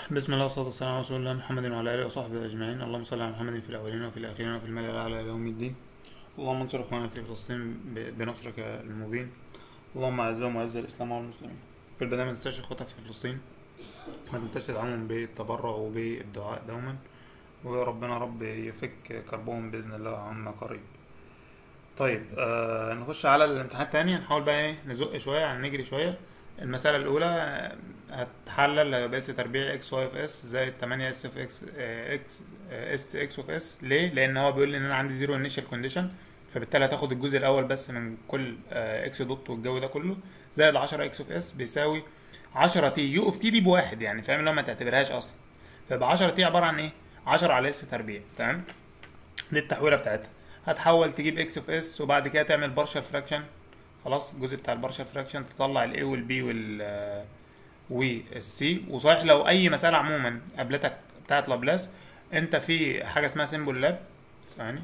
بسم الله والصلاة والسلام على رسول الله محمد وعلى آله وصحبه أجمعين اللهم صل على محمد في الأولين وفي الآخرين وفي الملأ الأعلى إلى يوم الدين اللهم انصر إخواننا في فلسطين ب- بنصرك المبين اللهم أعزهم وأعز الإسلام والمسلمين في البداية ما تنساش إخواتك في فلسطين ما تنساش تدعمهم بالتبرع وبالدعاء دوما وربنا رب يفك كربهم بإذن الله عما قريب طيب آه نخش على الامتحان التاني هنحاول بقى ايه نزق شوية يعني نجري شوية المسألة الأولى آه، هتحلل هيبقى اس تربيع اكس واي في اس زائد 8 اس في اكس اكس اس اكس اوف اس ليه؟ لأن هو بيقول لي إن أنا عندي زيرو انيشال كونديشن فبالتالي هتاخد الجزء الأول بس من كل اكس دوت والجو ده كله زائد 10 اكس اوف اس بيساوي 10 تي يو اوف تي دي بواحد يعني فاهم اللي هو ما تعتبرهاش أصلا فيبقى 10 تي عبارة عن ايه؟ 10 على اس تربيع تمام؟ دي التحويلة بتاعتها هتحول تجيب اكس اوف اس وبعد كده تعمل بارشال فراكشن خلاص الجزء بتاع البارشال فراكشن تطلع الاي والبي وال والسي وصحيح لو اي مساله عموما قابلتك بتاعت لابلاس انت في حاجه اسمها سيمبل لاب ثواني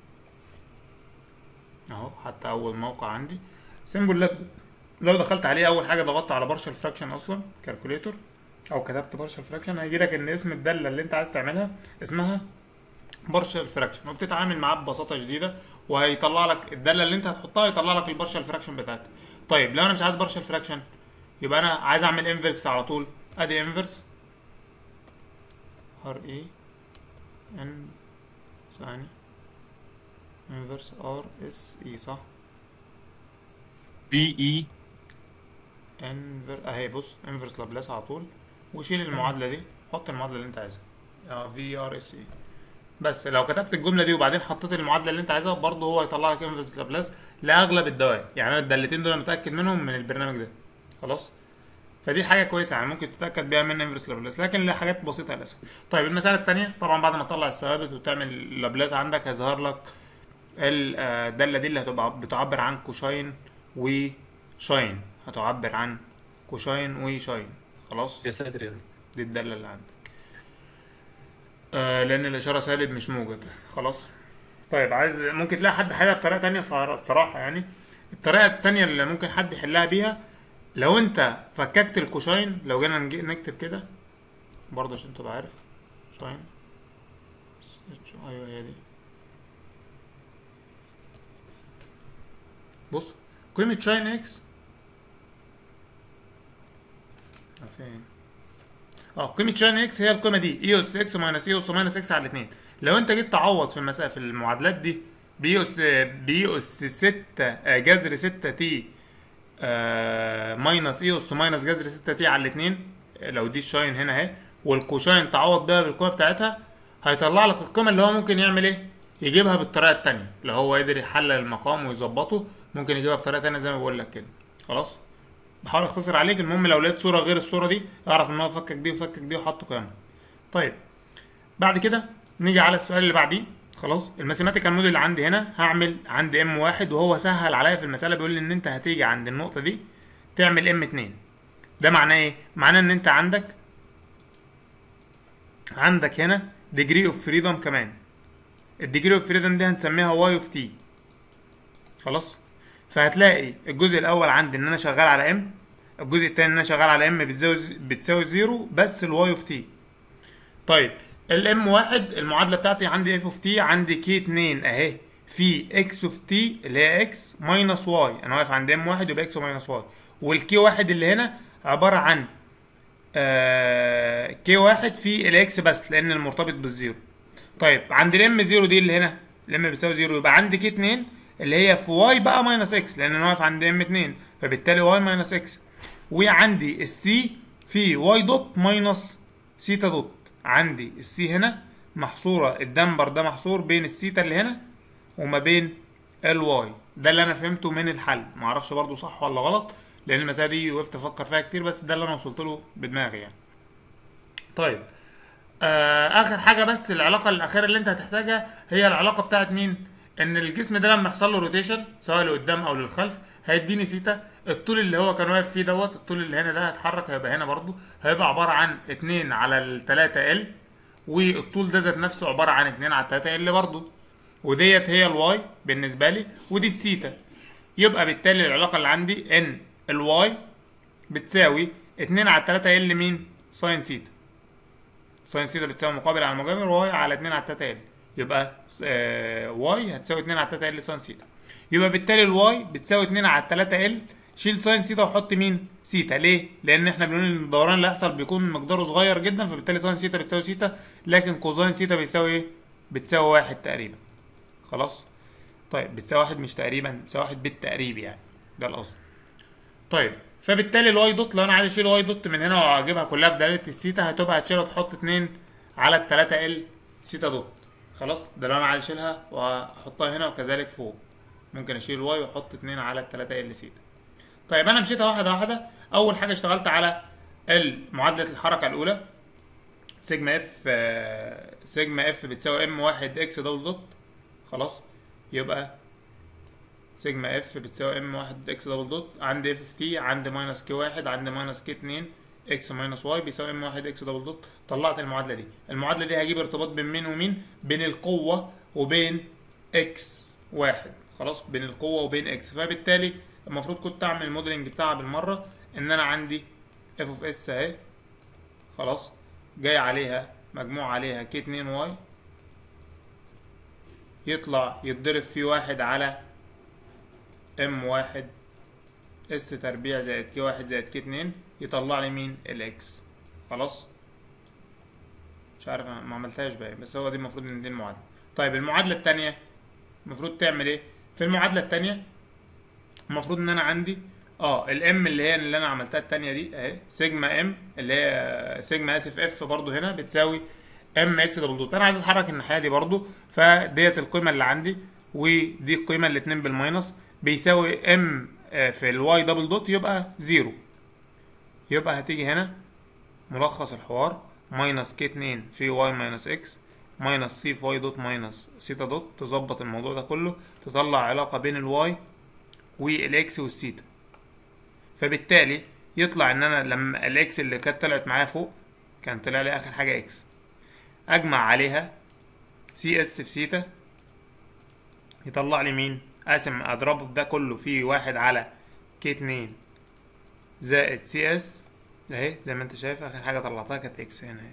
اهو حتى اول موقع عندي سيمبل لاب لو دخلت عليه اول حاجه ضغطت على بارشال فراكشن اصلا كالكوليتور او كتبت بارشال فراكشن هيجي لك ان اسم الداله اللي انت عايز تعملها اسمها بارشال فراكشن وبتتعامل معاه ببساطه شديده وهيطلع لك الداله اللي انت هتحطها يطلع لك البارشال فراكشن بتاعتها طيب لو انا مش عايز بارشال فراكشن يبقى انا عايز اعمل انفرس على طول ادي انفرس ار اي ان ثاني انفرس ار اس اي صح بي اي انفر اهي بص انفرس لابلاس على طول وشيل المعادله دي حط المعادله اللي انت عايزها اه في ار اس اي بس لو كتبت الجمله دي وبعدين حطيت المعادله اللي انت عايزها برضه هو هيطلع لك انفرس لابلاس لاغلب الدوائر يعني انا الدالتين دول أنا متاكد منهم من البرنامج ده خلاص فدي حاجه كويسه يعني ممكن تتاكد بيها من انفرس لابلاس لكن لحاجات بسيطه للاسف طيب المساله الثانيه طبعا بعد ما تطلع الثوابت وتعمل لابلاس عندك هيظهر لك ال- آه، الداله دي اللي هتبقى بتعبر عن كوشاين وشاين هتعبر عن كوشاين وشاين خلاص يا ساتر يا رب دي الدالة اللي عندك آه لأن الإشارة سالب مش موجب خلاص طيب عايز ممكن تلاقي حد حلها بطريقة تانية صراحة صراحة يعني الطريقة التانية اللي ممكن حد يحلها بيها لو أنت فككت الكوشاين لو جينا نجي- نكتب كده برضه عشان تبقى عارف شاين أيوه هي دي بص قيمة شاين اكس فين اه قيمة شاين اكس هي القيمة دي اي اس اكس ماينس اي اس ماينس اكس على الاثنين لو انت جيت تعوض في المسائل في المعادلات دي بي اس بي اس 6 آه، جذر 6 تي آه، ماينس اي اس ماينس جذر 6 تي على الاثنين لو دي الشاين هنا اهي والكوشاين تعوض بيها بالقيمة بتاعتها هيطلع لك القيمة اللي هو ممكن يعمل ايه؟ يجيبها بالطريقة التانية لو هو قدر يحلل المقام ويظبطه ممكن يجيبها بطريقة تانية زي ما بقول لك كده خلاص؟ بحاول اختصر عليك المهم لو لقيت صوره غير الصوره دي اعرف ان هو فكك دي وفكك دي وحط قيمها طيب بعد كده نيجي على السؤال اللي بعديه خلاص الماثيماتيكال موديل اللي عندي هنا هعمل عندي ام واحد وهو سهل عليا في المساله بيقول لي ان انت هتيجي عند النقطه دي تعمل ام اتنين ده معناه ايه معناه ان انت عندك عندك هنا ديجري اوف فريدم كمان الديجري اوف فريدم دي هنسميها واي اوف تي خلاص فهتلاقي الجزء الاول عندي ان انا شغال على ام الجزء الثاني ان انا شغال على ام بتساوي بتساوي زيرو بس الواي اوف تي طيب الام واحد المعادله بتاعتي عندي اف اوف تي عندي كي 2 اهي في اكس اوف تي اللي هي اكس ماينس واي انا واقف عند ام واحد يبقى اكس ماينس واي والكي واحد اللي هنا عباره عن آه كي واحد في الاكس بس لان المرتبط بالزيرو طيب عند الام زيرو دي اللي هنا الام بتساوي زيرو يبقى عندي كي 2 اللي هي في واي بقى ماينس اكس لان انا واقف عند ام 2 فبالتالي واي ماينس اكس وعندي السي في واي دوت ماينس سيتا دوت عندي السي هنا محصوره الدمبر ده محصور بين السيتا اللي هنا وما بين الواي ده اللي انا فهمته من الحل معرفش برضو صح ولا غلط لان المساله دي وقفت افكر فيها كتير بس ده اللي انا وصلت له بدماغي يعني طيب آه اخر حاجه بس العلاقه الاخيره اللي انت هتحتاجها هي العلاقه بتاعت مين ان الجسم ده لما يحصل له روتيشن سواء لقدام او للخلف هيديني سيتا الطول اللي هو كان واقف فيه دوت الطول اللي هنا ده هيتحرك هيبقى هنا برضو هيبقى عباره عن 2 على ال 3 ال والطول ده ذات نفسه عباره عن 2 على 3 ال برضو وديت هي الواي بالنسبه لي ودي السيتا يبقى بالتالي العلاقه اللي عندي ان الواي بتساوي 2 على 3 ال مين ساين سيتا ساين سيتا بتساوي مقابل على المجامر واي على 2 على 3 ال يبقى آه واي هتساوي 2 على 3 ال ساين سيتا يبقى بالتالي الواي بتساوي 2 على 3 ال شيل ساين سيتا وحط مين سيتا ليه لان احنا بنقول ان الدوران اللي هيحصل بيكون مقداره صغير جدا فبالتالي ساين سيتا بتساوي سيتا لكن كوزاين سيتا بيساوي ايه بتساوي واحد تقريبا خلاص طيب بتساوي واحد مش تقريبا بتساوي واحد بالتقريب يعني ده القصد طيب فبالتالي الواي دوت لو انا عايز اشيل واي دوت من هنا واجيبها كلها في دايره السيتا هتبقى هتشيلها وتحط 2 على ال 3 ال سيتا دوت خلاص ده لو انا عايز اشيلها واحطها هنا وكذلك فوق ممكن اشيل الواي واحط 2 على ال 3 ال سيتا طيب انا مشيتها واحده واحده اول حاجه اشتغلت على معادله الحركه الاولى سيجما اف آه، سيجما اف بتساوي ام واحد اكس دبل دوت خلاص يبقى سيجما اف بتساوي ام واحد اكس دبل دوت عندي اف في تي عندي ماينس كي واحد عندي ماينس كي اتنين اكس ماينس واي بيساوي ام واحد اكس دبل دوت طلعت المعادله دي المعادله دي هجيب ارتباط بين مين ومين بين القوه وبين اكس واحد خلاص بين القوه وبين اكس فبالتالي المفروض كنت اعمل الموديلنج بتاعها بالمره ان انا عندي اف اوف اس اهي خلاص جاي عليها مجموع عليها كي 2 واي يطلع يتضرب في واحد على ام واحد اس تربيع زائد كي واحد زائد كي اتنين يطلع لي مين الاكس خلاص مش عارف أنا ما عملتهاش باين بس هو دي المفروض ان دي المعادله طيب المعادله التانية المفروض تعمل ايه في المعادله التانية المفروض ان انا عندي اه الام اللي هي اللي انا عملتها التانية دي اهي سيجما ام اللي هي سيجما اسف اف برضو هنا بتساوي ام اكس دبل دوت انا عايز اتحرك الناحيه دي برضو فديت القيمه اللي عندي ودي القيمه الاتنين بالماينس بيساوي ام في الواي دبل دوت يبقى زيرو يبقى هتيجي هنا ملخص الحوار ماينس كي 2 في واي ماينس اكس ماينس سي في واي دوت ماينس سيتا دوت تظبط الموضوع ده كله تطلع علاقه بين الواي والاكس والسيتا فبالتالي يطلع ان انا لما الاكس اللي كانت طلعت معايا فوق كان طلع لي اخر حاجه اكس اجمع عليها سي اس في سيتا يطلع لي مين اقسم اضربه ده كله في واحد على كي اتنين زائد سي اس اهي زي ما انت شايف اخر حاجه طلعتها كانت اكس هنا اهي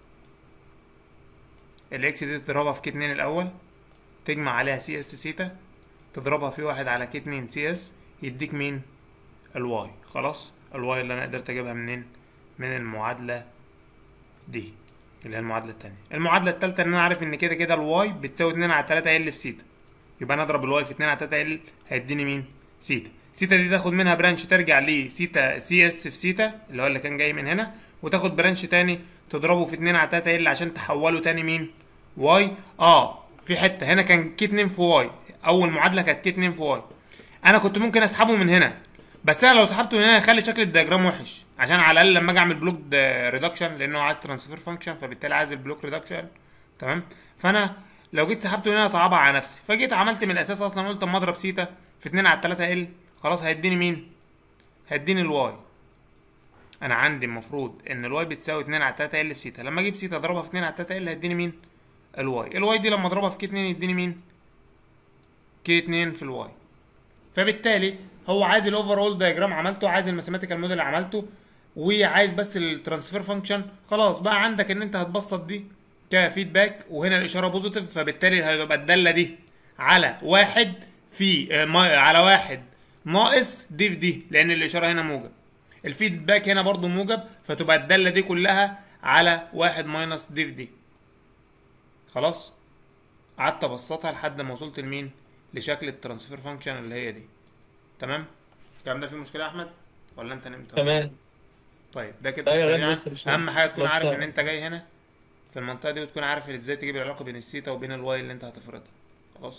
الاكس دي تضربها في كي اتنين الاول تجمع عليها سي اس سيتا تضربها في واحد على كي اتنين سي اس يديك مين الواي خلاص الواي اللي انا قدرت اجيبها منين من المعادله دي اللي هي المعادله التانية المعادله التالتة ان انا عارف ان كده كده الواي بتساوي 2 على 3 ال في سيتا يبقى انا اضرب الواي في 2 على 3 ال هيديني مين سيتا سيتا دي تاخد منها برانش ترجع لسيتا سي اس في سيتا اللي هو اللي كان جاي من هنا وتاخد برانش تاني تضربه في 2 على 3 ال عشان تحوله تاني مين واي اه في حته هنا كان كي 2 في واي اول معادله كانت كي 2 في واي انا كنت ممكن اسحبه من هنا بس انا لو سحبته من هنا هيخلي شكل الدياجرام وحش عشان على الاقل لما اجي اعمل بلوك ريدكشن لانه عايز ترانسفير فانكشن فبالتالي عايز البلوك ريدكشن تمام فانا لو جيت سحبته من هنا صعبها على نفسي فجيت عملت من الاساس اصلا قلت اما اضرب سيتا في 2 على 3 ال خلاص هيديني مين هيديني الواي انا عندي المفروض ان الواي بتساوي 2 على 3 ال في سيتا لما اجيب سيتا اضربها في 2 على 3 ال هيديني مين الواي الواي دي لما اضربها في كي 2 يديني مين كي 2 في الواي فبالتالي هو عايز الاوفر اول دايجرام عملته عايز الماثيماتيكال موديل عملته وعايز بس الترانسفير فانكشن خلاص بقى عندك ان انت هتبسط دي كفيدباك وهنا الاشاره بوزيتيف فبالتالي هيبقى الداله دي على واحد في آه، ما- على واحد ناقص دي في دي لان الاشاره هنا موجب الفيدباك هنا برضو موجب فتبقى الداله دي كلها على واحد ماينس دي في دي خلاص قعدت ابسطها لحد ما وصلت لمين لشكل الترانسفير فانكشن اللي هي دي تمام الكلام ده فيه مشكله يا احمد ولا انت نمت تمام طيب ده كده أيوة، سريعاً. لسه مش اهم حاجه تكون بس- عارف ان انت جاي هنا في المنطقه دي وتكون عارف ازاي تجيب العلاقه بين السيتا وبين الواي اللي انت هتفرضها خلاص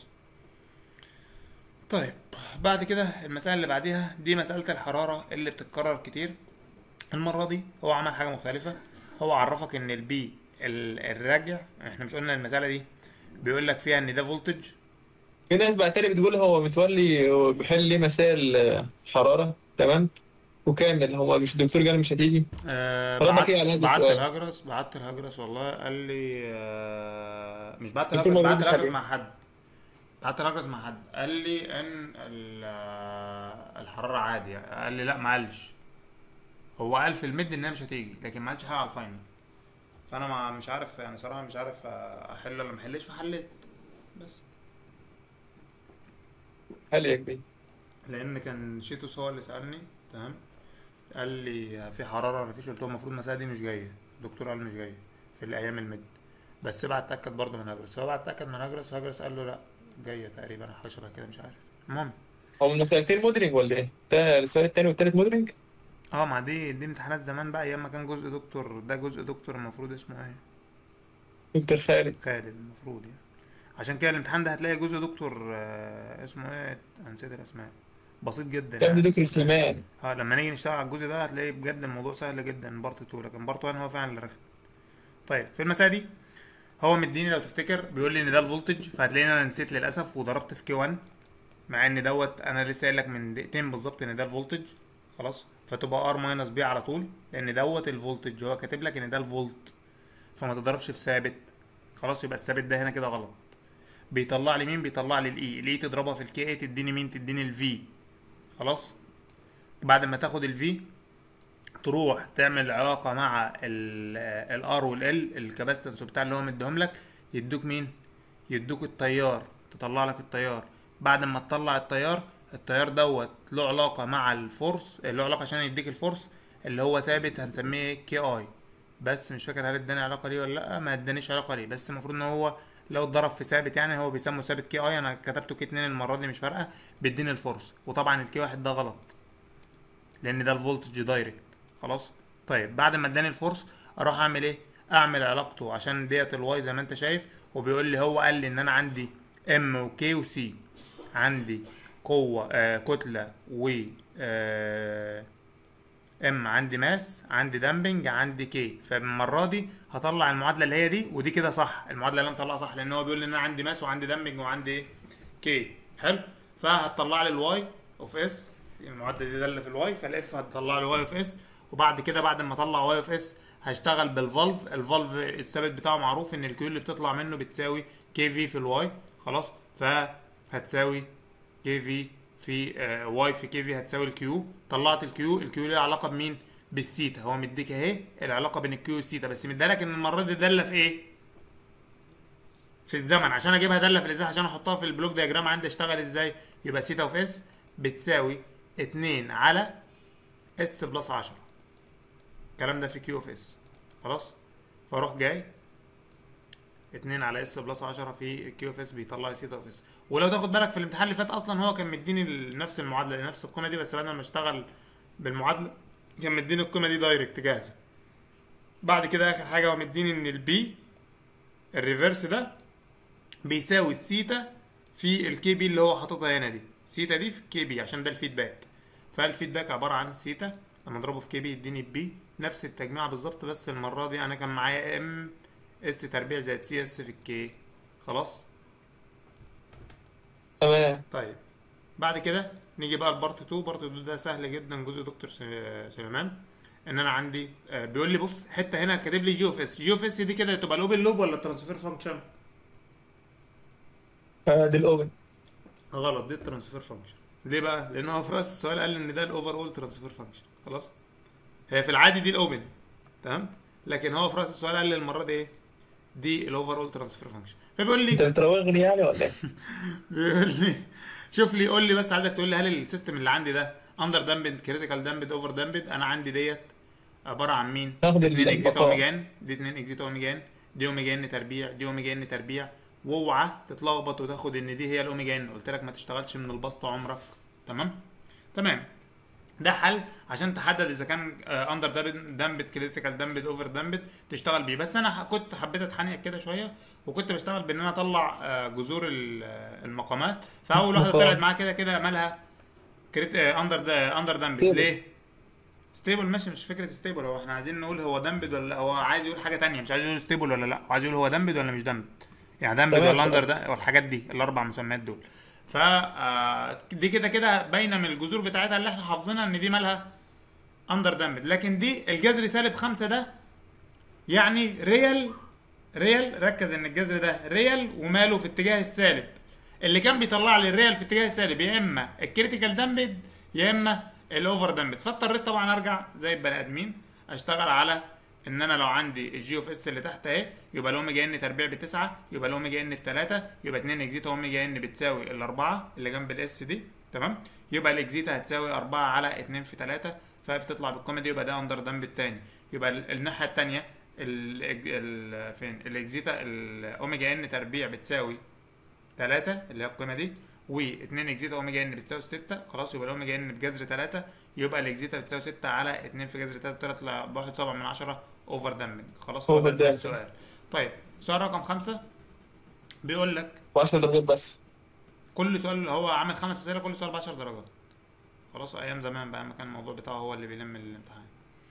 طيب بعد كده المسألة اللي بعديها دي مسألة الحرارة اللي بتتكرر كتير المرة دي هو عمل حاجة مختلفة هو عرفك ان البي الراجع احنا مش قلنا المسألة دي بيقول لك فيها ان ده فولتج في ناس بعتلي بتقول هو متولي هو بيحل ليه مسائل آه، حرارة تمام وكامل هو مش الدكتور قال مش هتيجي آه طالما بعت كده على هذا بعت السؤال. الهجرس بعت الهجرس والله قال لي آه مش بعت قلت الهجرس له ما بعت بيردش الهجرس عليه. مع حد بعت الهجرس مع حد قال لي ان ال- آه، الحرارة عادي قال لي لا ما قالش هو قال في الميد انها مش هتيجي لكن ما قالش حاجة على الفاينل فانا ما مش عارف يعني صراحه مش عارف احل ولا ما احلش فحليت بس حل يا كبير لان كان شيتوس هو اللي سالني تمام قال لي في حراره ولا مفيش قلت له المفروض المساله دي مش جايه الدكتور قال مش جايه في الايام المد بس بعد اتاكد برضه من هجرس هو بعد اتاكد من هجرس هجرس قال له لا جايه تقريبا حاجه شبه كده مش عارف المهم هو المسألتين مدرج ولا ايه؟ ده السؤال التاني والتالت مدرج؟ اه ما دي دي امتحانات زمان بقى ايام ما كان جزء دكتور ده جزء دكتور المفروض اسمه ايه دكتور خالد خالد المفروض يعني عشان كده الامتحان ده هتلاقي جزء دكتور آه، اسمه ايه انا نسيت الاسماء بسيط جدا كان يعني دكتور سليمان اه لما نيجي نشتغل على الجزء ده هتلاقي بجد الموضوع سهل جدا بارت 2 لكن بارت 1 هو فعلا اللي رخم طيب في المساله دي هو مديني لو تفتكر بيقول لي ان ده الفولتج فهتلاقيني انا نسيت للاسف وضربت في كي 1 مع ان دوت انا لسه قايل لك من دقيقتين بالظبط ان ده الفولتج خلاص فتبقى ار ماينس بي على طول لان دوت الفولتج هو كاتب لك ان ده الفولت فما تضربش في ثابت خلاص يبقى الثابت ده هنا كده غلط بيطلع لي مين بيطلع لي الاي الاي تضربها في الكي اي تديني مين تديني الفي خلاص بعد ما تاخد الفي تروح تعمل علاقة مع الار والال الكاباستنس بتاع اللي هو مديهم لك يدوك مين يدوك التيار تطلع لك التيار بعد ما تطلع التيار التيار دوت له علاقة مع الفورس له علاقة عشان يديك الفورس اللي هو ثابت هنسميه كي اي بس مش فاكر هل اداني علاقة ليه ولا لا ما ادانيش علاقة ليه بس المفروض ان هو لو اتضرب في ثابت يعني هو بيسموه ثابت كي اي انا كتبته كي 2 المرة دي مش فارقة بيديني الفورس وطبعا الكي واحد ده غلط لان ده الفولتج دايركت خلاص طيب بعد ما اداني الفورس اروح اعمل ايه اعمل علاقته عشان ديت الواي زي ما انت شايف وبيقول لي هو قال لي ان انا عندي ام وكي وسي عندي قوة آه كتلة و آه ام عندي ماس عندي دامبنج عندي كي فالمرة دي هطلع المعادلة اللي هي دي ودي كده صح المعادلة اللي انا مطلعها صح لان هو بيقول لي ان انا عندي ماس وعندي دامبنج وعندي ايه كي حلو فهتطلع لي الواي اوف اس المعادله دي داله في الواي فالاف هتطلع لي واي اوف اس وبعد كده بعد ما اطلع واي اوف اس هشتغل بالفالف الفالف الثابت بتاعه معروف ان الكيو اللي بتطلع منه بتساوي كي في في الواي خلاص فهتساوي كي في في آه واي في كي في هتساوي الكيو طلعت الكيو الكيو ليها علاقه بمين بالسيتا هو مديك اهي العلاقه بين الكيو والسيتا بس مديلك ان المره دي داله في ايه في الزمن عشان اجيبها داله في الازاحه عشان احطها في البلوك دياجرام عندي اشتغل ازاي يبقى سيتا اوف اس بتساوي 2 على اس بلس 10 الكلام ده في كيو اوف اس خلاص فاروح جاي 2 على اس بلس 10 في كيو اوف اس بيطلع لي سيتا اوف اس ولو تاخد بالك في الامتحان اللي فات اصلا هو كان مديني ال- نفس المعادله نفس القيمه دي بس بدل ما اشتغل بالمعادله كان مديني القيمه دي دايركت جاهزه بعد كده اخر حاجه هو مديني ان البي الريفرس ده بيساوي السيتا في الكي بي اللي هو حاططها هنا دي سيتا دي في كي بي عشان ده الفيدباك فالفيدباك عباره عن سيتا لما اضربه في كي بي يديني بي نفس التجميع بالظبط بس المره دي انا كان معايا ام اس تربيع زائد سي اس في الكي خلاص تمام طيب بعد كده نيجي بقى لبارت 2 بارت 2 ده سهل جدا جزء دكتور سلي- سليمان ان انا عندي آه، بيقول لي بص حته هنا كاتب لي جي اوف اس جي اوف اس دي كده تبقى الاوبن لوب ولا الترانسفير فانكشن آه، دي الاوبن غلط دي الترانسفير فانكشن ليه بقى لان هو في راس السؤال قال ان ده الاوفر اول ترانسفير فانكشن خلاص هي في العادي دي الاوبن تمام لكن هو في راس السؤال قال لي المره دي ايه دي الاوفر اول ترانسفير فانكشن فبيقول انت لي بتراوغني يعني ولا ايه؟ بيقول لي شوف لي قول لي بس عايزك تقول لي هل السيستم اللي عندي ده اندر دامبد كريتيكال دامبد اوفر دامبد انا عندي ديت عباره عن مين؟ ناخد 2 اكزيت البقاء. اوميجا ان دي 2 اكزيت اوميجا ان دي اوميجا ان تربيع دي اوميجا ان تربيع واوعى تتلخبط وتاخد ان دي هي الاوميجا ان قلت لك ما تشتغلش من البسط عمرك تمام تمام ده حل عشان تحدد اذا كان اندر دامبد كريتيكال دامبد اوفر دامبد تشتغل بيه بس انا ح- كنت حبيت اتحنيك كده شويه وكنت بشتغل بان انا اطلع آه، جذور ال- آه، المقامات فاول واحده مقام. طلعت معايا كده كده مالها كريت اندر اندر دامبد ستيبل. ليه؟ ستيبل ماشي مش فكره ستيبل هو احنا عايزين نقول هو دامبد ولا لا هو عايز يقول حاجه تانية مش عايز يقول ستيبل ولا لا هو عايز يقول هو دامبد ولا مش دامبد يعني دامبد تمام، ولا اندر تمام. ده والحاجات دي الاربع مسميات دول ف آه، دي كده كده باينه من الجذور بتاعتها اللي احنا حافظينها ان دي مالها اندر دامبد لكن دي الجذر سالب خمسة ده يعني ريال ريال ركز ان الجذر ده ريال وماله في اتجاه السالب اللي كان بيطلع لي الريال في اتجاه السالب يا اما الكريتيكال دامبد يا اما الاوفر دامبد فاضطريت طبعا ارجع زي البني ادمين اشتغل على ان انا لو عندي الجي اوف اس اللي تحت اهي يبقى الاوميجا ان تربيع بتسعة يبقى الاوميجا ان بتلاتة يبقى 2 اكزيتا اوميجا ان بتساوي الاربعة اللي جنب الاس دي تمام يبقى الاكزيتا هتساوي 4 على 2 في 3 فبتطلع بالقيمه دي يبقى ده اندر دمب التاني يبقى ال- الناحيه التانيه ال ال فين الاكزيتا الاوميجا ان تربيع بتساوي 3 اللي هي القيمه دي و2 اكزيتا اوميجا ان بتساوي 6 خلاص يبقى الاوميجا ان بجذر 3 يبقى الاكزيتا بتساوي 6 على 2 في جذر 3 تطلع ب 1.7 من 10 اوفر دامبنج خلاص هو ده, ده Overdamping. السؤال طيب سؤال رقم 5 بيقول لك و10 درجات بس كل سؤال هو عامل خمس اسئله كل سؤال ب 10 درجات خلاص ايام زمان بقى ما كان الموضوع بتاعه هو اللي بيلم الامتحان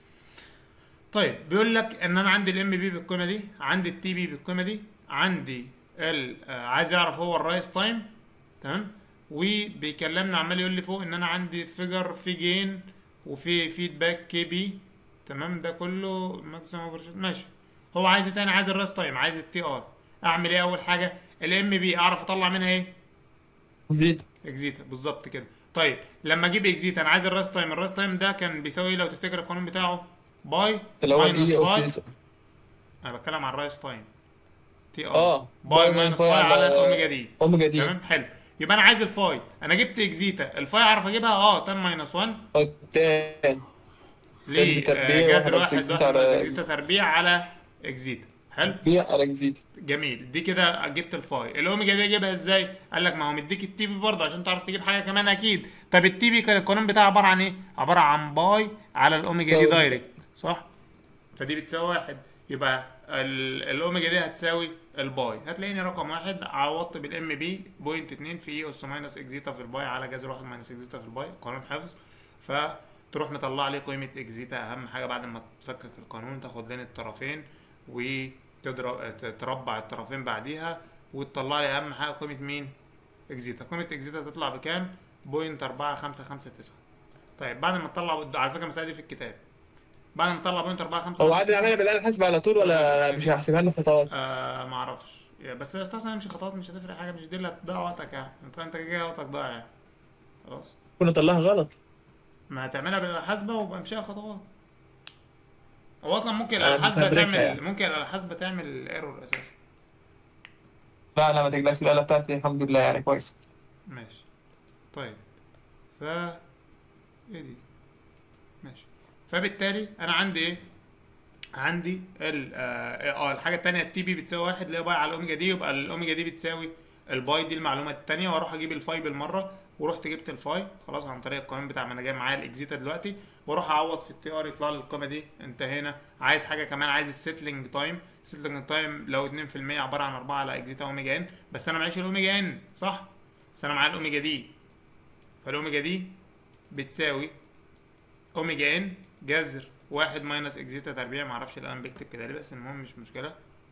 طيب بيقول لك ان انا عندي الام بي بالقيمه دي عندي التي بي بالقيمه دي عندي ال آه، عايز يعرف هو الرايس تايم تمام وبيكلمنا عمال يقول لي فوق ان انا عندي فيجر في جين وفي فيدباك كي بي تمام ده كله ماكسيمم اوفر ماشي هو عايز إيه تاني عايز الرايس تايم عايز التي ار اعمل ايه اول حاجه الام بي اعرف اطلع منها ايه زيد اكزيتا بالظبط كده طيب لما اجيب اكزيتا انا عايز الراست تايم الراست تايم ده كان بيساوي ايه لو تفتكر القانون بتاعه باي اللي هو ماينس دي باي او سي انا بتكلم عن الرايس تايم تي ار اه باي ماينس باي على الاوميجا دي اوميجا دي تمام حلو يبقى انا عايز الفاي انا جبت اكزيتا الفاي اعرف اجيبها اه 10 ماينس 1 تاني ليه تربيع آه، جذر واحد واحد إكزيتا واحد على- ناقص اكزيتا تربيع على اكزيتا حلو بيع على زيد جميل دي كده جبت الفاي الاوميجا دي اجيبها ازاي قال لك ما هو مديك التي بي برضه عشان تعرف تجيب حاجه كمان اكيد طب التي بي كان القانون بتاعه عباره عن ايه عباره عن باي على الاوميجا دي تساوي. دايركت صح فدي بتساوي واحد يبقى ال- الاوميجا دي هتساوي الباي هتلاقيني رقم واحد عوضت بالام بي بوينت 2 في اي اس ماينس اكزيتا في الباي على جذر واحد ماينس اكزيتا في الباي قانون حفظ فتروح مطلع لي قيمه اكزيتا اهم حاجه بعد ما تفكك القانون تاخد لين الطرفين وتضرب تربع الطرفين بعديها وتطلع لي اهم حاجه قيمه مين اكزيتا قيمه اكزيتا تطلع بكام بوينت أربعة خمسة خمسة تسعة طيب بعد ما تطلع على فكره المساله دي في الكتاب بعد ما تطلع بوينت أربعة خمسة هو خمسة عادي نعملها بالاله الحاسبه على طول ولا مش هحسبها لنا خطوات آه ما اعرفش بس يا استاذ نمشي خطوات مش هتفرق حاجه مش دي اللي هتضيع وقتك يعني انت انت كده وقتك ضايع يعني خلاص كنا طلعها غلط ما هتعملها بالحاسبه وابقى امشيها خطوات هو اصلا ممكن أنا الحاسبه مفبركها تعمل يعني. ممكن الحاسبه تعمل ايرور اساسا لا لا ما تقلقش الاله بتاعتي الحمد لله يعني كويس ماشي طيب ف ايه دي ماشي فبالتالي انا عندي ايه عندي ال اه آه، الحاجه التانية التي بي بتساوي واحد اللي هي باي على الاوميجا دي يبقى الاوميجا دي بتساوي الباي دي المعلومه التانية واروح اجيب الفاي بالمره ورحت جبت الفاي خلاص عن طريق القانون بتاع ما انا جاي معايا الاكزيتا دلوقتي واروح اعوض في التي ار يطلع لي القيمه دي انتهينا عايز حاجه كمان عايز السيتلنج تايم السيتلنج تايم لو 2% عباره عن 4 على اكزيتا اوميجا ان بس انا معيش الاوميجا ان صح بس انا معايا الاوميجا دي فالاوميجا دي بتساوي اوميجا ان جذر واحد ماينس اكزيتا تربيع معرفش القلم بيكتب كده ليه بس المهم مش مشكله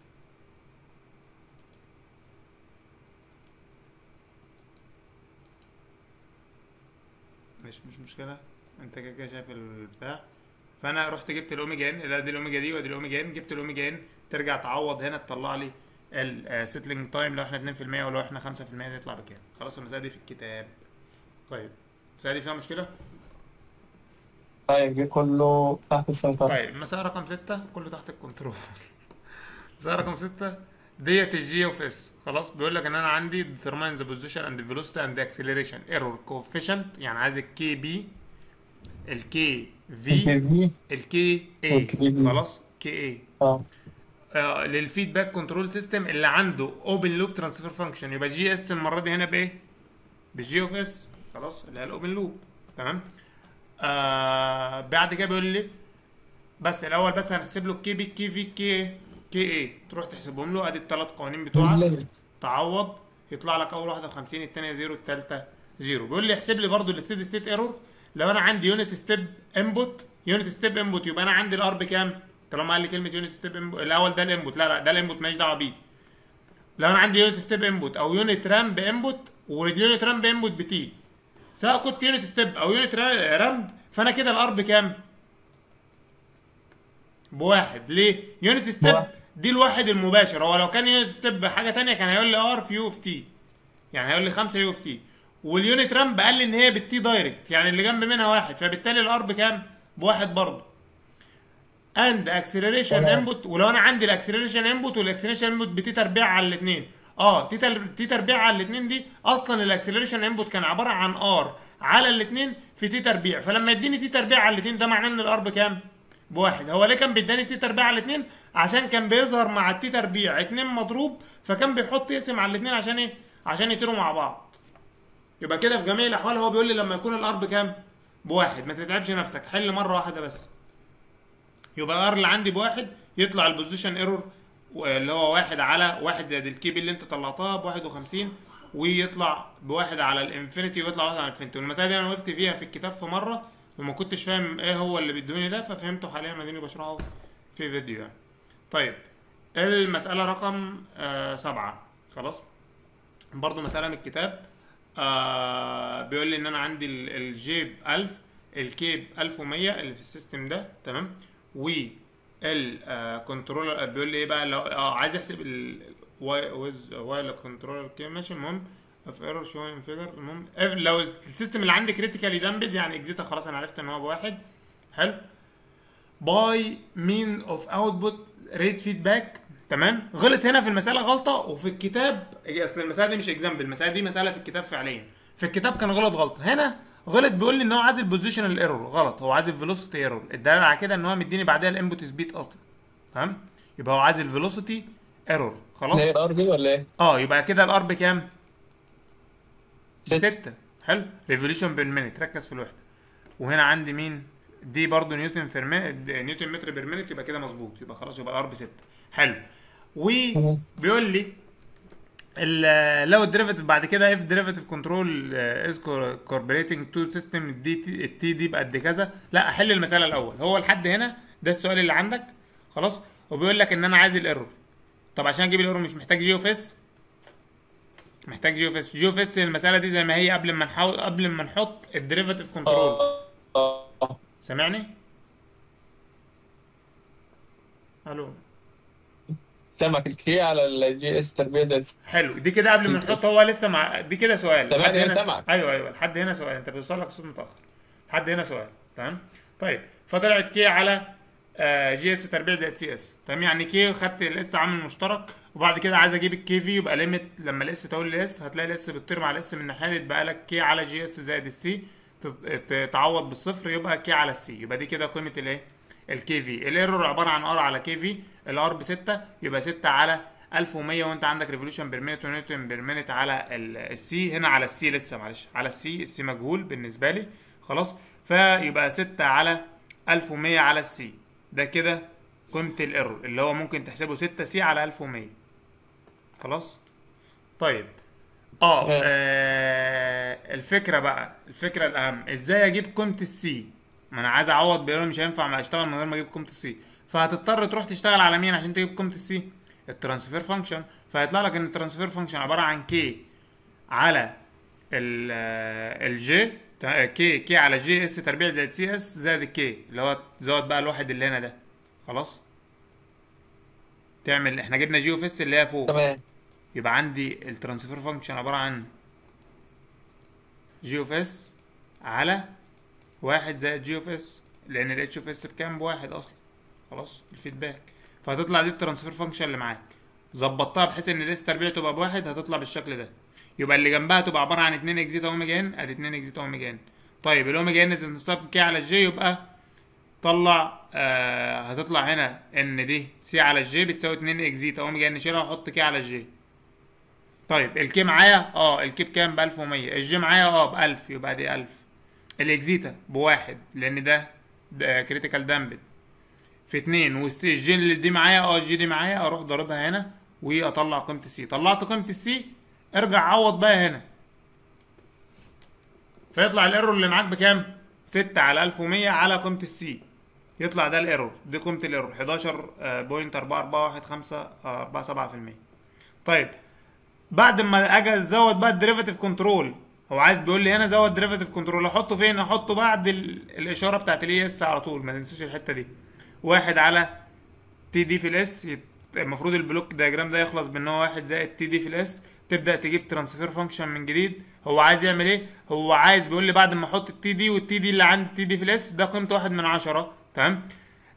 مش مش مشكله انت كده كده شايف البتاع فانا رحت جبت الاوميجا ان لا دي الاوميجا دي ودي الاوميجا ان جبت الاوميجا ان ترجع تعوض هنا تطلع لي السيتلينج تايم لو احنا 2% ولو احنا 5% تطلع بكام خلاص المساله دي في الكتاب طيب المساله دي فيها مشكله طيب دي كله تحت السيطرة طيب مسألة رقم ستة كله تحت الكنترول مسألة رقم ستة ديت الجي اوف اس خلاص بيقول لك ان انا عندي determine the position and the velocity and the acceleration error coefficient يعني عايز الكي بي الكي في الكي اي والكي في. خلاص كي اي اه آه للفيدباك كنترول سيستم اللي عنده اوبن لوب ترانسفير فانكشن يبقى جي اس المره دي هنا بايه؟ بالجي اوف اس خلاص اللي هي الاوبن لوب تمام آه بعد كده بيقول لي بس الاول بس هنحسب له الكي بي الكي في الكي كي اي تروح تحسبهم له ادي الثلاث قوانين بتوعك تعوض يطلع لك اول واحده ب 50 الثانيه زيرو الثالثه زيرو بيقول لي احسب لي برضو الستيدي ستيت ايرور لو انا عندي يونت ستيب انبوت يونت ستيب انبوت يبقى انا عندي الار بكام؟ طالما قال لي كلمه يونت ستيب انبوت الاول ده الانبوت لا لا ده الانبوت ماليش دعوه بيه لو انا عندي يونت ستيب انبوت او يونت رامب انبوت واليونت رامب انبوت بتي سواء كنت يونت ستيب او يونت رامب فانا كده الار بكام؟ بواحد ليه؟ يونت ستيب بواحد. دي الواحد المباشر هو لو كان يونت ستيب حاجه تانية كان هيقول لي ار في يو اوف تي يعني هيقول لي 5 يو اوف تي واليونت رامب قال لي ان هي بالتي دايركت يعني اللي جنب منها واحد فبالتالي الار بكام؟ بواحد برضه اند اكسلريشن تمام. انبوت ولو انا عندي الاكسلريشن انبوت والاكسلريشن انبوت بتي تربيع على الاثنين اه تي تل- تي تربيع على الاثنين دي اصلا الاكسلريشن انبوت كان عباره عن ار على الاثنين في تي تربيع فلما يديني تي تربيع على الاثنين ده معناه ان الار بكام؟ بواحد هو ليه كان بيداني تي تربيع على الاثنين عشان كان بيظهر مع التي تربيع اتنين مضروب فكان بيحط يقسم على الاثنين عشان ايه؟ عشان يطيروا مع بعض يبقى كده في جميع الاحوال هو بيقول لي لما يكون الار بكام؟ بواحد ما تتعبش نفسك حل مره واحده بس يبقى الار اللي عندي بواحد يطلع البوزيشن ايرور اللي هو واحد على واحد زائد الكيب اللي انت طلعتها ب 51 ويطلع بواحد على الانفينيتي ويطلع واحد على الانفينيتي والمسائل دي انا وقفت فيها في الكتاب في مره وما كنتش فاهم ايه هو اللي بيدوني ده ففهمته حاليا اديني بشرحه في فيديو يعني. طيب المسألة رقم آه سبعة خلاص برضو مسألة من الكتاب آه بيقول لي ان انا عندي ال- الجيب 1000 الكيب 1100 اللي في السيستم ده تمام و الكنترولر بيقول لي ايه بقى لو اه عايز يحسب ال واي ويز واي كنترولر كيب ماشي المهم اف ايرور شو انفجر المهم if لو السيستم اللي عندي كريتيكالي دامبد يعني اكزيتا خلاص انا عرفت ان هو بواحد حلو باي مين اوف اوتبوت ريت فيدباك تمام غلط هنا في المساله غلطه وفي الكتاب اصل المساله دي مش اكزامبل المساله دي مساله في الكتاب فعليا في الكتاب كان غلط غلطه هنا غلط بيقول لي ان هو عايز البوزيشنال ايرور غلط هو عايز الفيلوسيتي ايرور الدلاله على كده ان هو مديني بعدها الانبوت سبيد اصلا تمام يبقى هو عايز الفيلوسيتي ايرور خلاص هي الار بي ولا ايه؟ اه يبقى كده الار بكام؟ ستة. ستة حلو ريفوليوشن بالمينت ركز في الوحده وهنا عندي مين؟ دي برضو نيوتن في المينت نيوتن متر بير مينت يبقى كده مظبوط يبقى خلاص يبقى الار بستة حلو وبيقول لي ال- لو الديريفيتيف بعد كده اف ديريفيتيف كنترول از كوربريتنج تو سيستم الدي التي دي بقد كذا لا احل المساله الاول هو لحد هنا ده السؤال اللي عندك خلاص وبيقول لك ان انا عايز الايرور طب عشان اجيب الايرور مش محتاج جي اوف اس محتاج جي اوف اس جي اوف اس المساله دي زي ما هي قبل ما نحاول قبل ما نحط الديريفيتيف كنترول اه سامعني الو سمك الكي على الجي اس تربيه زائد حلو دي كده قبل ما نحط هو لسه مع دي كده سؤال تمام، لحد أنا هنا سامعك. ايوه ايوه لحد هنا سؤال انت بيوصل لك صوت متاخر لحد هنا سؤال تمام طيب فطلعت كي على آه، جي اس تربيع زائد سي اس تمام يعني كي خدت الاس عامل مشترك وبعد كده عايز اجيب الكي في يبقى ليميت لما الاس تقول الاس هتلاقي الاس بتطير مع الاس من الناحيه دي يبقى لك كي على جي اس زائد السي تعوض بالصفر يبقى كي على السي يبقى دي كده قيمه الايه الكي في الايرور عباره عن ار على كي في الار ب 6 يبقى 6 على 1100 وانت عندك ريفولوشن بير مينيت ونيوتن بير مينيت على السي هنا على السي لسه معلش على السي السي مجهول بالنسبه لي خلاص فيبقى 6 على 1100 على السي ده كده قيمه الايرور اللي هو ممكن تحسبه 6 سي على 1100 خلاص طيب اه, تمام. آه الفكره بقى الفكره الاهم ازاي اجيب قيمه السي ما انا عايز اعوض بيقول مش هينفع ما اشتغل من غير ما اجيب قيمه السي فهتضطر تروح تشتغل على مين عشان تجيب قيمه السي الترانسفير فانكشن فهيطلع لك ان الترانسفير فانكشن عباره عن كي على ال الجي كي كي على جي اس تربيع زائد سي اس زائد الكي اللي هو زود بقى الواحد اللي هنا ده خلاص تعمل احنا جبنا جي اوف اس اللي هي فوق تمام يبقى عندي الترانسفير فانكشن عباره عن جي اوف اس على واحد زائد جي اوف اس لان الاتش اوف اس بكام بواحد اصلا خلاص الفيدباك فهتطلع دي الترانسفير فانكشن اللي معاك ظبطتها بحيث ان الاس تربيع تبقى بواحد هتطلع بالشكل ده يبقى اللي جنبها تبقى عباره عن 2 اكزيتا اوميجا ان ادي 2 اكزيتا اوميجا ان طيب الاوميجا ان اذا نصاب كي على الجي يبقى طلع آه هتطلع هنا ان دي سي على الجي بتساوي 2 اكزيتا اوميجا ان شيلها واحط كي على الجي طيب الكي معايا اه الكي بكام ب 1100 الجي معايا اه ب 1000 يبقى دي 1000 الاكزيتا بواحد لان ده كريتيكال دامبد في اتنين والجي اللي دي معايا اه الجي دي معايا اروح ضاربها هنا واطلع قيمه السي طلعت قيمه السي ارجع عوض بقى هنا فيطلع الايرور اللي معاك بكام 6 على 1100 على قيمه السي يطلع ده الايرور دي قيمه الايرور 11.4415 طيب بعد ما اجي ازود بقى الديريفاتيف كنترول هو عايز بيقول لي هنا زود ديريفاتيف كنترول احطه فين احطه بعد ال... الاشاره بتاعت الاي اس على طول ما تنساش الحته دي واحد على تي دي في الاس يت- المفروض البلوك دياجرام ده يخلص بان هو واحد زائد تي دي في الاس تبدا تجيب ترانسفير فانكشن من جديد هو عايز يعمل ايه هو عايز بيقول لي بعد ما احط التي دي والتي دي اللي عند التي دي في الاس ده قيمته واحد من عشرة تمام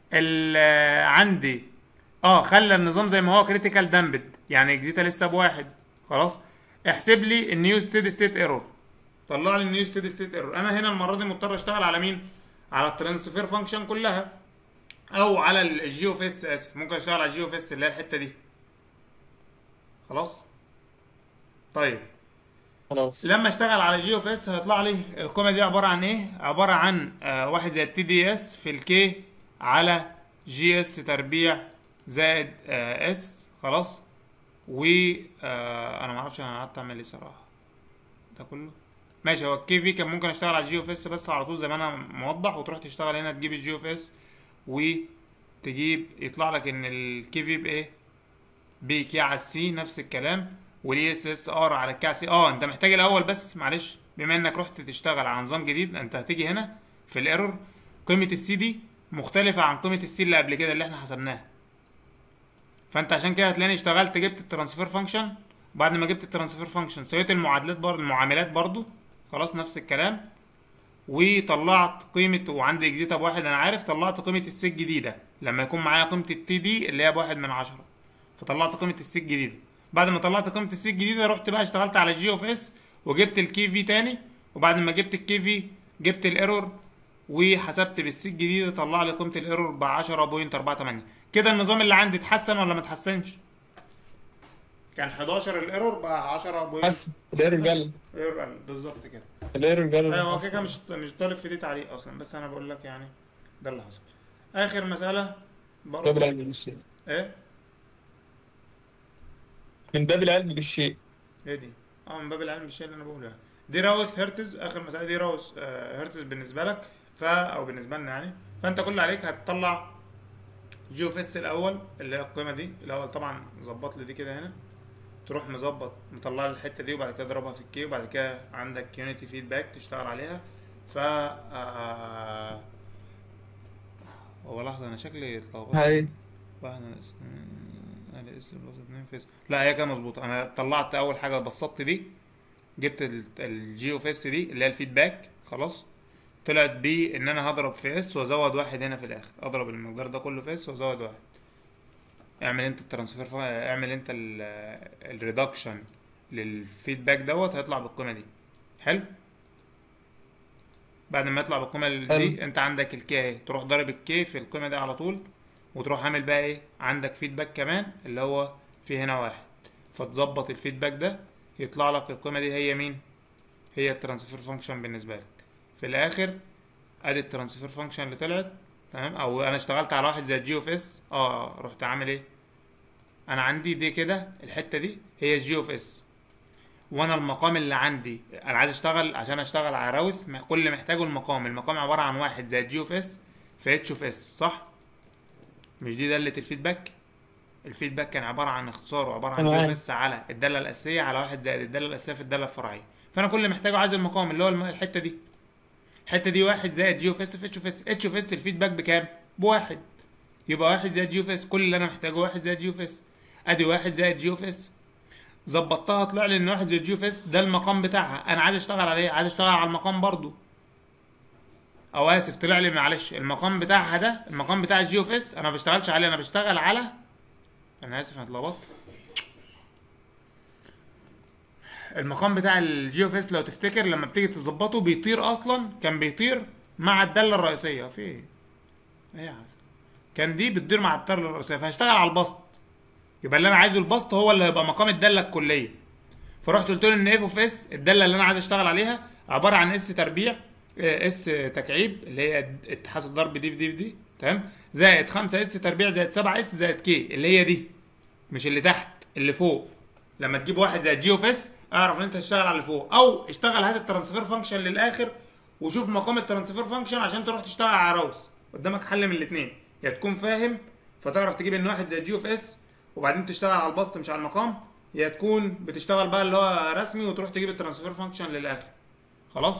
ال- عندي اه خلى النظام زي ما هو كريتيكال دامبد يعني اكزيتا لسه بواحد خلاص احسب لي النيو ستيدي ستيت ايرور طلع لي النيو ستيدي ستيت ايرور انا هنا المره دي مضطر اشتغل على مين على الترانسفير فانكشن كلها او على الجي اوف اس اسف ممكن اشتغل على الجي اوف اس اللي هي الحته دي خلاص طيب خلاص لما اشتغل على جي اوف اس هيطلع لي القيمه دي عباره عن ايه عباره عن آه واحد زائد تي دي اس في الكي على جي اس تربيع زائد آه اس خلاص و آه انا ما اعرفش انا قعدت اعمل ايه صراحه ده كله ماشي هو الكي في كان ممكن اشتغل على الجي اوف اس بس على طول زي ما انا موضح وتروح تشتغل هنا تجيب الجي اوف اس وتجيب يطلع لك ان الكي في بايه بي كي على السي نفس الكلام والاي اس اس ار على الكي على السي اه انت محتاج الاول بس معلش بما انك رحت تشتغل على نظام جديد انت هتيجي هنا في الايرور قيمه السي دي مختلفه عن قيمه السي اللي قبل كده اللي احنا حسبناها فانت عشان كده هتلاقيني اشتغلت جبت الترانسفير فانكشن بعد ما جبت الترانسفير فانكشن سويت المعادلات برضه المعاملات برضه خلاص نفس الكلام وطلعت قيمة وعندي اكزيتا بواحد انا عارف طلعت قيمة السي الجديدة لما يكون معايا قيمة التي دي اللي هي بواحد من عشرة فطلعت قيمة السي الجديدة بعد ما طلعت قيمة السي الجديدة رحت بقى اشتغلت على جي اوف اس وجبت الكي في تاني وبعد ما جبت الكي في جبت الايرور وحسبت بالسي الجديدة طلع لي قيمة الايرور ب 10.48 كده النظام اللي عندي اتحسن ولا ما اتحسنش؟ كان 11 الايرور بقى 10 بس الايرور جال ايرور قل بالظبط كده الايرور جال ايوه هو كده كده مش مش طالب في دي تعليق اصلا بس انا بقول لك يعني ده اللي حصل اخر مساله من باب برضه العلم بالشيء ايه من باب العلم بالشيء ايه دي اه من باب العلم بالشيء اللي انا بقوله يعني دي راوس هرتز اخر مساله دي راوس آه هرتز بالنسبه لك ف او بالنسبه لنا يعني فانت كل اللي عليك هتطلع جي اوف اس الاول اللي هي القيمه دي الاول طبعا ظبط لي دي كده هنا تروح مظبط مطلع لي الحته دي وبعد كده اضربها في الكي وبعد كده عندك يونيتي فيدباك تشتغل عليها ف آه، هو لحظه انا شكلي اتلخبطت هاي واحد على اس على اس بلس اتنين في اس لا هي كده مظبوطه انا طلعت اول حاجه بسطت دي جبت الجي اوف اس دي اللي هي الفيدباك خلاص طلعت بي ان انا هضرب في اس وازود واحد هنا في الاخر اضرب المقدار ده كله في اس وازود واحد اعمل انت الترانسفير فا- اعمل انت الريدكشن للفيدباك دوت هيطلع بالقيمه دي حلو بعد ما يطلع بالقيمه دي حلو. انت عندك الكي اهي تروح ضارب الكي في القيمه دي على طول وتروح عامل بقى ايه عندك فيدباك كمان اللي هو في هنا واحد فتظبط الفيدباك ده يطلع لك القيمه دي هي مين هي الترانسفير فانكشن بالنسبه لك في الاخر ادي الترانسفير فانكشن اللي طلعت تمام او انا اشتغلت على واحد زي جي اوف اس اه رحت عامل ايه انا عندي دي كده الحته دي هي جي اوف اس وانا المقام اللي عندي انا عايز اشتغل عشان اشتغل على راوث م- كل اللي محتاجه المقام المقام عباره عن واحد زي جي اوف اس في اتش اوف اس صح مش دي داله الفيدباك الفيدباك كان عباره عن اختصاره عباره عن أنا جي اوف عارف. اس على الداله الاساسيه على واحد زائد الداله الاساسيه في الداله الفرعيه فانا كل اللي محتاجه عايز المقام اللي هو الم- الحته دي الحته دي واحد زائد جي اوف اس في اتش اوف اس اتش اوف اس الفيدباك بكام بواحد يبقى واحد زائد جي اوف اس كل اللي انا محتاجه واحد زائد جي اوف اس ادي واحد زائد جي اوف اس ظبطتها طلع لي ان واحد زائد جي اوف اس ده المقام بتاعها انا عايز اشتغل عليه عايز اشتغل على المقام برضو او اسف طلع لي معلش المقام بتاعها ده المقام بتاع الجي اوف اس انا ما بشتغلش عليه انا بشتغل على انا اسف انا اتلخبطت المقام بتاع الجي اوف اس لو تفتكر لما بتيجي تظبطه بيطير اصلا كان بيطير مع الداله الرئيسيه في ايه ايه يا حسن كان دي بتطير مع الداله الرئيسيه فهشتغل على البسط يبقى اللي انا عايزه البسط هو اللي هيبقى مقام الداله الكليه فرحت قلت له ان اف اوف اس الداله اللي انا عايز اشتغل عليها عباره عن اس تربيع آه، اس تكعيب اللي هي اتحاد الضرب دي في دي في دي تمام زائد 5 اس تربيع زائد 7 اس زائد كي اللي هي دي مش اللي تحت اللي فوق لما تجيب واحد زي جي اوف اس اعرف ان انت تشتغل على اللي فوق او اشتغل هات الترانسفير فانكشن للاخر وشوف مقام الترانسفير فانكشن عشان تروح تشتغل على راوس قدامك حل من الاثنين يا تكون فاهم فتعرف تجيب ان واحد زي جي اوف اس وبعدين تشتغل على البسط مش على المقام يا تكون بتشتغل بقى اللي هو رسمي وتروح تجيب الترانسفير فانكشن للاخر خلاص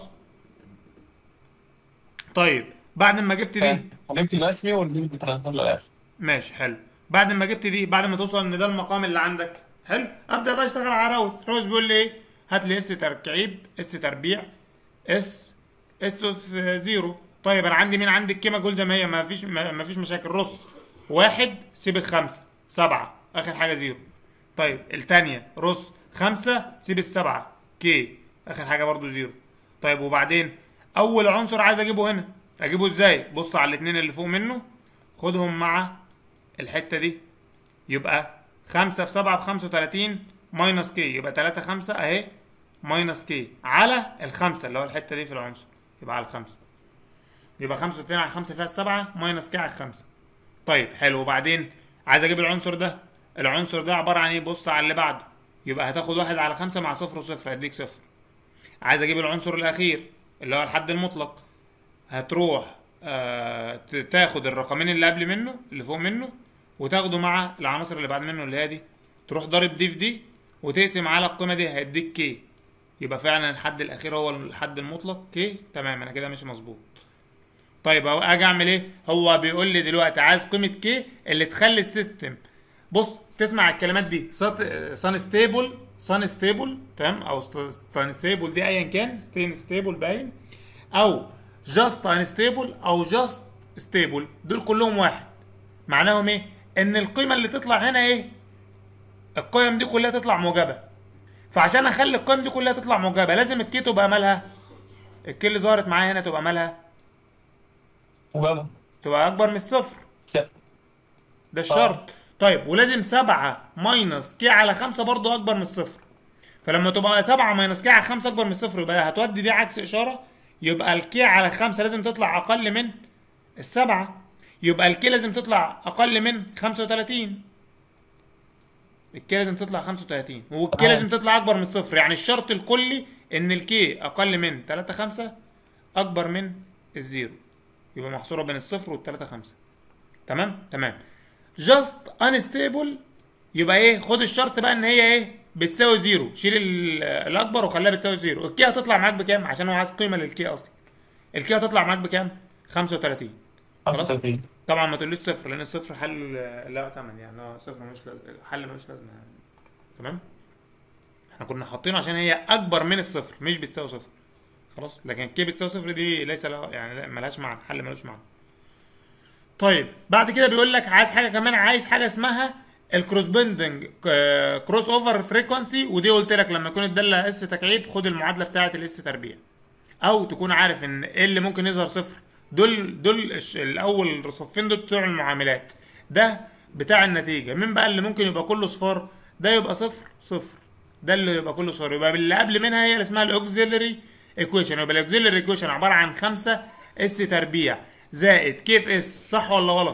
طيب بعد ما جبت دي علمت الرسمي والليمت ترانسفير للاخر ماشي حلو بعد ما جبت دي بعد ما توصل ان ده المقام اللي عندك حلو ابدا بقى اشتغل على راوث راوث بيقول لي ايه هات لي اس تركيب اس تربيع اس اس اوف زيرو طيب انا عندي مين عندي الكيما جول زي ما هي ما فيش ما ما فيش مشاكل رص واحد سيب الخمسه سبعه اخر حاجه زيرو طيب التانية رص خمسة سيب السبعة كي اخر حاجه برضو زيرو طيب وبعدين اول عنصر عايز اجيبه هنا اجيبه ازاي بص على الاتنين اللي فوق منه خدهم مع الحته دي يبقى خمسة في سبعة بخمسة وتلاتين ماينس كي يبقى تلاتة خمسة اهي ماينس كي على الخمسة اللي هو الحتة دي في العنصر يبقى على الخمسة يبقى خمسة وتلاتين على خمسة فيها السبعة ماينس كي على الخمسة طيب حلو وبعدين عايز اجيب العنصر ده العنصر ده عبارة عن ايه بص على اللي بعده يبقى هتاخد واحد على خمسة مع صفر وصفر هيديك صفر عايز اجيب العنصر الاخير اللي هو الحد المطلق هتروح آه ت- تاخد الرقمين اللي قبل منه اللي فوق منه وتاخده مع العناصر اللي بعد منه اللي هي دي تروح ضارب دي في دي وتقسم على القيمه دي هيديك كي يبقى فعلا الحد الاخير هو الحد المطلق كي تمام انا كده ماشي مظبوط طيب أهو اجي اعمل ايه هو بيقول لي دلوقتي عايز قيمه كي اللي تخلي السيستم بص تسمع الكلمات دي سان ستيبل سان ستيبل تمام او سان ستيبل دي ايا كان ستين ستيبل باين او جاست انستيبل او جاست ستيبل دول كلهم واحد معناهم ايه ان القيمه اللي تطلع هنا ايه القيم دي كلها تطلع موجبه فعشان اخلي القيم دي كلها تطلع موجبه لازم الكي تبقى مالها الكي اللي ظهرت معايا هنا تبقى مالها مجابة تبقى اكبر من الصفر س- ده الشرط طيب ولازم سبعة ماينس كي على خمسة برضو أكبر من الصفر فلما تبقى سبعة ماينس كي على خمسة أكبر من الصفر يبقى هتودي دي عكس إشارة يبقى الكي على خمسة لازم تطلع أقل من السبعة يبقى الكي لازم تطلع أقل من خمسة وتلاتين الكي لازم تطلع خمسة وتلاتين والكي آه. لازم تطلع أكبر من الصفر يعني الشرط الكلي إن الكي أقل من تلاتة خمسة أكبر من الزيرو يبقى محصورة بين الصفر والتلاتة خمسة تمام تمام جاست انستيبل يبقى ايه خد الشرط بقى ان هي ايه بتساوي زيرو شيل ال- الاكبر وخليها بتساوي زيرو الكي هتطلع معاك بكام عشان هو عايز قيمه للكي اصلا الكي هتطلع معاك بكام 35 خلاص 35 طبعا ما تقوليش صفر لان الصفر حل لا يعتمد يعني هو صفر ملوش لاز- حل ملوش لازمه يعني تمام احنا كنا حاطينه عشان هي اكبر من الصفر مش بتساوي صفر خلاص لكن كي بتساوي صفر دي ليس لها يعني لا- ملهاش معنى حل ملوش معنى طيب بعد كده بيقول لك عايز حاجه كمان عايز حاجه اسمها الكروسبندنج كروس اوفر فريكونسي ودي قلت لك لما يكون الداله اس تكعيب خد المعادله بتاعه الاس تربيع او تكون عارف ان ايه اللي ممكن يظهر صفر دول دول الش- الاول صفين دول بتوع المعاملات ده بتاع النتيجه مين بقى اللي ممكن يبقى كله صفار ده يبقى صفر صفر ده اللي يبقى كله صفر يبقى اللي قبل منها هي اللي اسمها الاوكسيلري ايكويشن يبقى الاوكسيلري ايكويشن عباره عن 5 اس تربيع زائد كيف اس صح ولا غلط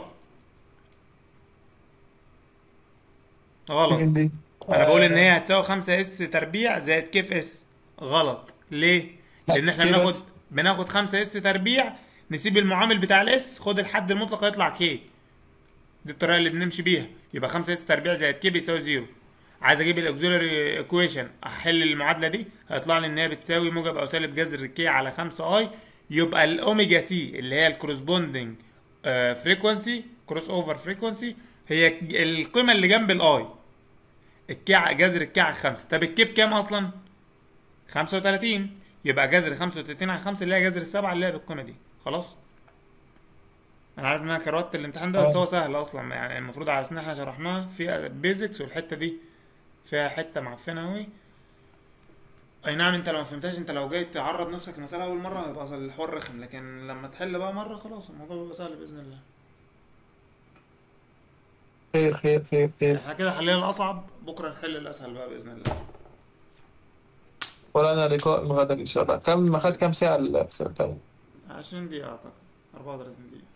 غلط دي انا بقول ان هي هتساوي 5 اس تربيع زائد كيف اس غلط ليه لان احنا كي بناخد بس. بناخد 5 اس تربيع نسيب المعامل بتاع الاس خد الحد المطلق هيطلع كي دي الطريقه اللي بنمشي بيها يبقى 5 اس تربيع زائد كي بيساوي زيرو عايز اجيب الاكسلري ايكويشن احل المعادله دي هيطلع لي ان هي بتساوي موجب او سالب جذر كي على 5 اي يبقى الاوميجا سي اللي هي الكورسبوندنج فريكونسي كروس اوفر فريكونسي هي القيمه اللي جنب الاي الكيع جذر الكيع على 5 طب الكي بكام اصلا 35 يبقى جذر 35 على 5 اللي هي جذر السبعه اللي هي بالقيمه دي خلاص انا عارف ان انا كروت الامتحان ده بس آه. هو سهل اصلا يعني المفروض على ان احنا شرحناه في بيزكس والحته دي فيها حته معفنه قوي اي نعم انت لو ما فهمتهاش انت لو جاي تعرض نفسك المساله اول مره هيبقى الحوار رخم لكن لما تحل بقى مره خلاص الموضوع بيبقى سهل باذن الله خير خير خير خير احنا كده حلينا الاصعب بكره نحل الاسهل بقى باذن الله ولنا لقاء غدا ان شاء الله كم اخذت كم ساعه السنه 20 دقيقه اعتقد 34 دقيقه